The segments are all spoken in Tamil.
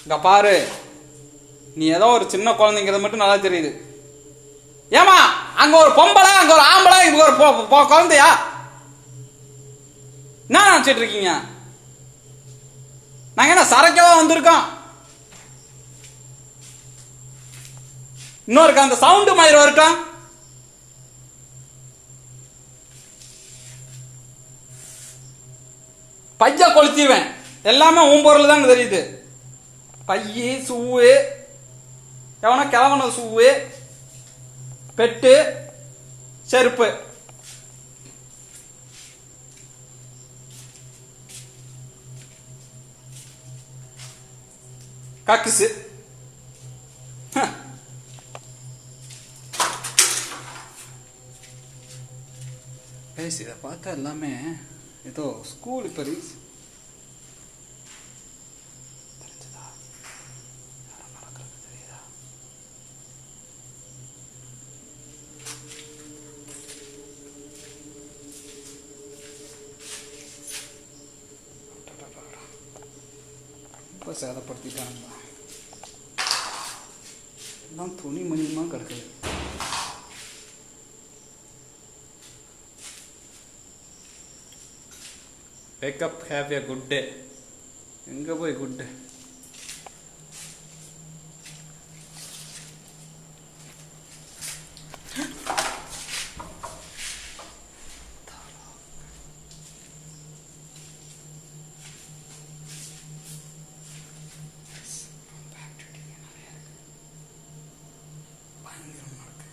இங்க பாரு நீ ஏதோ ஒரு சின்ன குழந்தைங்கிறது மட்டும் நல்லா தெரியுது ஏமா அங்க ஒரு பொம்பளை அங்க ஒரு ஆம்பளை இங்க ஒரு பொ- பொ- குழந்தையா என்ன நினைச்சிட்டு இருக்கீங்க நாங்க என்ன சரக்கவா வந்திருக்கோம் இன்னொருக்கு அந்த சவுண்டு மாதிரி வரட்டும் பைய கொளுத்திடுவேன் எல்லாமே உன் பொருள் தான் தெரியுது பைய சூவு எவனோ கிளவன சூவு பெட்டு செருப்பு கக்குசு ஹ. பேசி இதை பார்த்தா எல்லாமே ஏதோ ஸ்கூல் இப்போ ரீஸ் தெரிஞ்சதா யாரும் நடக்கிறது தெரியுதா ரொம்ப சேதப்படுத்திட்டாங்க எல்லாம் துணி மணிமா கிடக்குது wake up have a good day எங்கே போய் குட் டே பயங்கரமா இருக்கு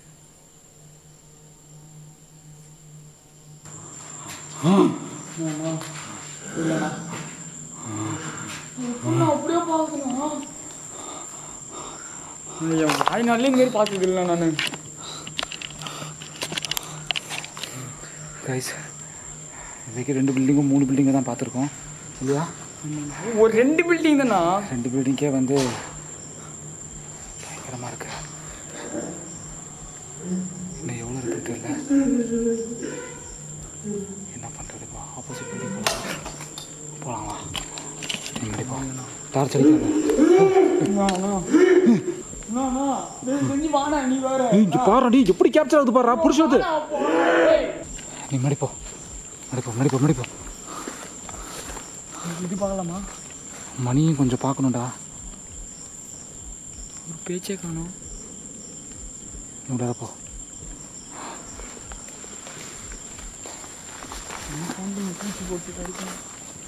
அப்படியே பார்க்கணும் ஐயோ வாய்நாள்லேயும் இங்கே பார்த்தது இல்லை நான் கைஸ் இதுக்கு ரெண்டு பில்டிங்கும் மூணு பில்டிங்கை தான் பார்த்துருக்கோம் இல்லையா ஒரு ரெண்டு பில்டிங் தானா ரெண்டு பில்டிங்கே வந்து பயங்கரமாக இருக்கு இன்னும் எவ்வளோ இருக்குன்னு தெரியல என்ன பண்ணுறதுப்பா ஆப்போசிட் பில்டிங் போகலாம் போகலாமா முன்னாடி போ டார்ச் அடிக்காத செஞ்சு வாடா நீ வேற இங்கே பாரு நீ எப்படி கேப்சர் ஆகுது பாரு புடிச்சது வாடா, போ. ஏய், நீ முன்னாடி போ முன்னாடி போ முன்னாடி போ முன்னாடி போ இது பார்க்கலாமா மணியும் கொஞ்சம் பார்க்கணும்டா ஒரு பேச்சே காணும் நீ உள்ளார போ பூச்சி போட்டு கடிக்கணும்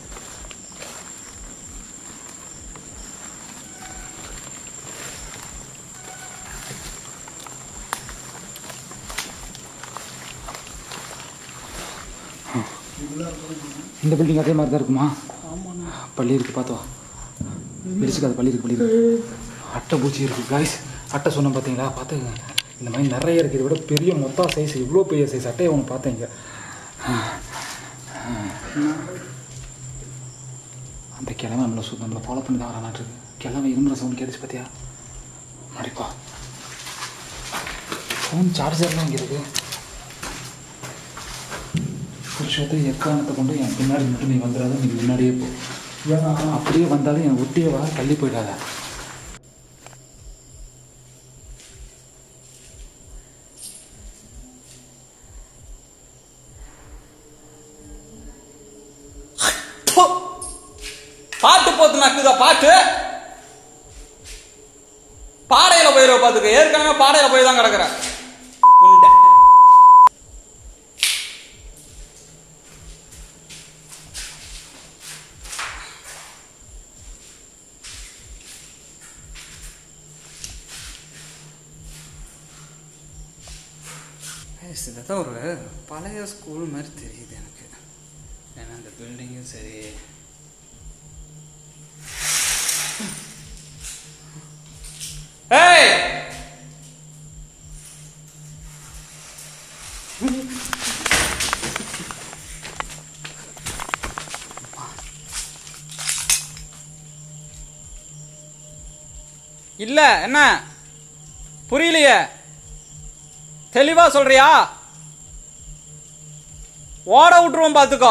இந்த பில்டிங் அதே மாதிரி தான் இருக்குமா ஆமாண்ணா பள்ளி இருக்கு பார்த்து வா இடிச்சுக்காது பள்ளி இருக்கு பள்ளி இருக்கு அட்டை பூச்சி இருக்கு காய்ஸ் அட்டை சொன்னேன் பார்த்தீங்களா பார்த்துங்க இந்த மாதிரி நிறைய இருக்குது இதை விட பெரிய மொத்தம் சைஸ் இவ்வளோ பெரிய சைஸ் அட்டையை ஒன்று பார்த்தீங்க அந்த கிழமை நம்மளை சு நம்மளை ஃபாலோ பண்ணி தான் வரானாட்டு கிழமை இருமுறை சவுண்ட் கேட்டுச்சு பார்த்தியா மடிப்பா ஃபோன் சார்ஜர்லாம் இங்கே இருக்கு புருஷத்தை எக்காரணத்தை கொண்டு என் பின்னாடி மட்டும் நீ வந்துடாத நீ முன்னாடியே போ அப்படியே வந்தாலும் என் ஒட்டியே வா தள்ளி போயிடாத போ. பாட்டு போத்து நக்குதா பாட்டு பாடையில போயிடுவ பாத்துக்க ஏற்கனவே பாடையில போய் தான் கிடக்குற உண்டை இதான் ஒரு பழைய ஸ்கூல் மாதிரி தெரியுது எனக்கு ஏன்னா இந்த பில்டிங்கும் சரி ஏய் இல்ல என்ன புரியலையே தெளிவா சொல்றியா ஓட விட்டுருவோம் பாத்துக்கோ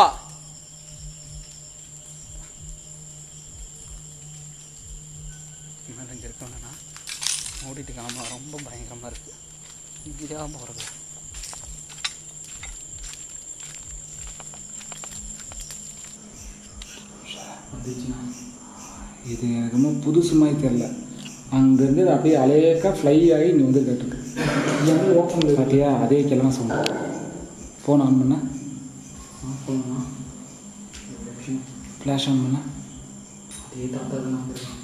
மேலே இங்கே இருக்கணும்னா ஓடிட்டு கிளம்ப ரொம்ப பயங்கரமாக இருக்குது இங்கேயா போகிறது வந்துச்சுன்னா இது எனக்கு ரொம்ப புதுசு மாதிரி தெரில அங்கேருந்து அது அப்படியே அலேக்கா ஃப்ளை ஆகி நீ வந்து கேட்டுருக்கு ஓப்பன் பார்த்தியா அதே கிளம்ப சவுண்ட் ஃபோன் ஆன் பண்ண ஆன் பண்ணா ஃப்ளாஷ் ஆன் பண்ண அதே தாத்தா தான் வந்திருக்கான்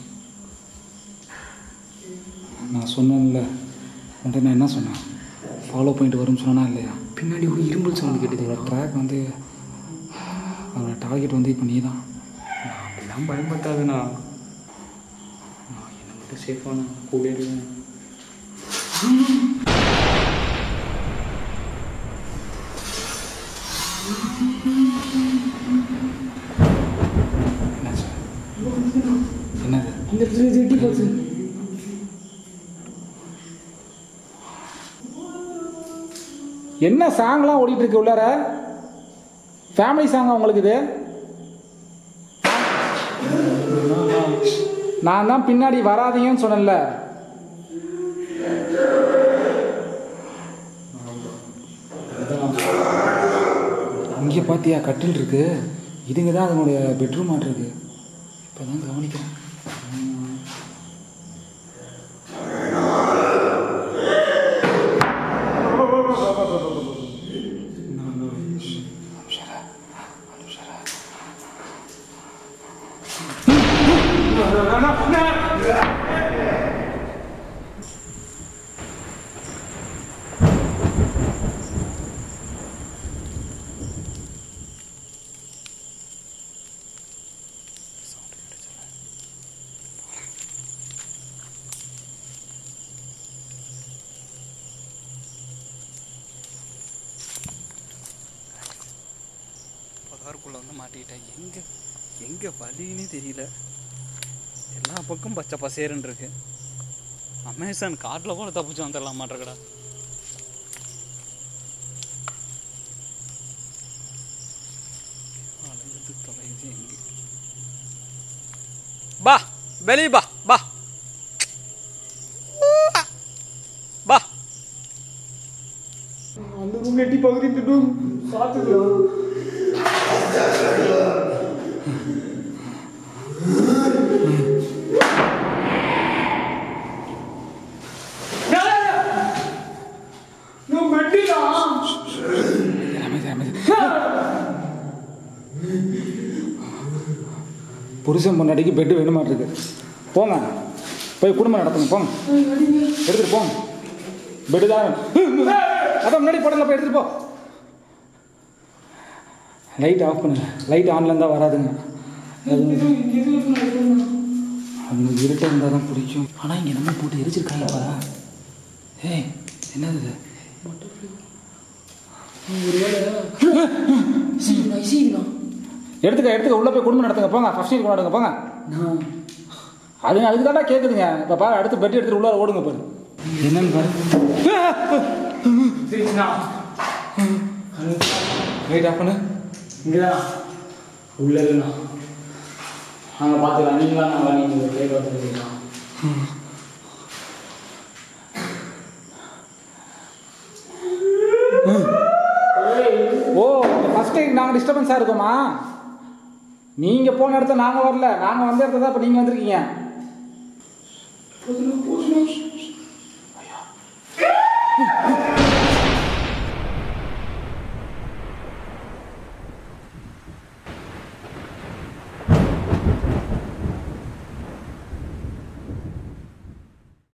நான் சொன்னேன்ல உன்ட்ட நான் என்ன சொன்னேன் ஃபாலோ பண்ணிட்டு வரும்னு சொன்னா இல்லையா பின்னாடி ஒரு இரும்பல் சவுண்ட் கேட்டது இதோட ட்ராக் வந்து அதோட டார்கெட் வந்து இப்போ நீ தான் நான் அப்படிலாம் பயப்பட்டாதுண்ணா நான் என்ன மட்டும் சேஃபான கூட இருக்கேன் என்னாச்சு என்னது அந்த இடத்துல எட்டி பார்த்து என்ன சாங்லாம் ஓடிட்டு இருக்கு உள்ளார ஃபேமிலி சாங்கா உங்களுக்கு இது நான் தான் பின்னாடி வராதீங்கன்னு சொன்னேன்ல இங்கே பார்த்தியா கட்டில் இருக்கு இதுங்க தான் அதனுடைய பெட்ரூம் இருக்கு இப்போ தான் கவனிக்கிறேன் புதாருக்குள்ளே வந்து மாட்டிக்கிட்டேன் எங்கே எங்கே வழின்னே தெரியல எல்லா பக்கம் பச்சை பசேருன்னு இருக்கு அமேசான் காட்டில் கூட தப்பிச்சு வந்துடலாம் மாட்டேங்கடா அலையுது தொலையுது எங்கே பா வெளியே பா பா பா அந்த ரூம் எட்டி பகுதி திட்டும் பார்த்துக்கலாம் அமைதி, அமைதி. புருஷன் பொண்டாட்டிக்கு பெட்டு வேணுமாட்டிருக்கு போங்க போய் குடும்பம் நடத்துங்க போங்க எடுத்துட்டு போங்க பெட்டு தான் வேணும். அதான் முன்னாடி போடல போய் எடுத்துட்டு போ லைட் ஆஃப் பண்ணுங்க லைட் ஆன்ல இருந்தா வராதுங்க அது அது இருட்ட இருந்தால் தான் பிடிக்கும் ஆனால் இங்கே நம்ம போட்டு எரிச்சிருக்காங்கப்பா ஏய் என்னது இது எடுத்துக்க எடுத்துக்க உள்ள போய் குடும்பம் நடத்துங்க போங்க ஃபர்ஸ்ட் இயர் கொண்டாடுங்க போங்க அது அதுக்கு தாண்டா கேட்குதுங்க இப்போ பாரு அடுத்து பெட் எடுத்துட்டு உள்ள ஓடுங்க பாரு என்னன்னு பாரு ரைட் ஆஃப் பண்ணு இங்கதான் உள்ள இருக்குண்ணா அங்கே பார்த்துக்கலாம் நீங்களா நாங்களா நீங்கள் கேட்க வந்துருக்கீங்களா ஓ ஃபர்ஸ்ட் டைம் நாங்கள் டிஸ்டர்பன்ஸாக இருக்கோமா நீங்கள் போன இடத்த நாங்கள் வரல நாங்கள் வந்த இடத்துல தான் இப்போ நீங்கள் வந்திருக்கீங்க